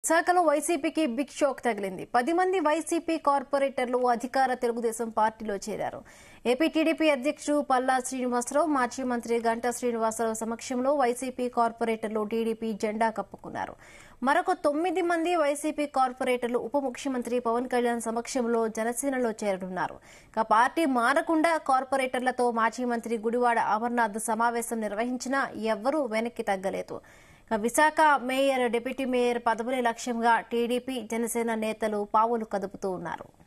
విశాఖలో వైసీపీకి big shock తగిలింది పది మంది వైసీపీ కార్పొరేటర్లు అధికార తెలుగుదేశం పార్టీలో చేరారు ఏపీ టీడీపీ అధ్యక్షుడు పల్లా శ్రీనివాసరావు మాజీ మంత్రి గంటా శ్రీనివాసరావు సమక్షంలో వైసీపీ కార్పొరేటర్లు టీడీపీ జెండా కప్పుకున్నారు మరొక తొమ్మిది మంది వైసీపీ కార్పొరేటర్లు ఉప ముఖ్యమంత్రి పవన్ కళ్యాణ్ సమక్షంలో జనసేనలో చేరనున్నారు ఇక పార్టీ మారకుండా కార్పొరేటర్లతో మాజీ మంత్రి గుడివాడ అమర్నాథ్ సమావేశం నిర్వహించినా ఎవ్వరూ వెనక్కి తగ్గలేదు ఇక విశాఖ మేయర్ డిప్యూటీ మేయర్ పదవులే లక్ష్యంగా టీడీపీ జనసేన నేతలు పావులు కదుపుతూ ఉన్నారు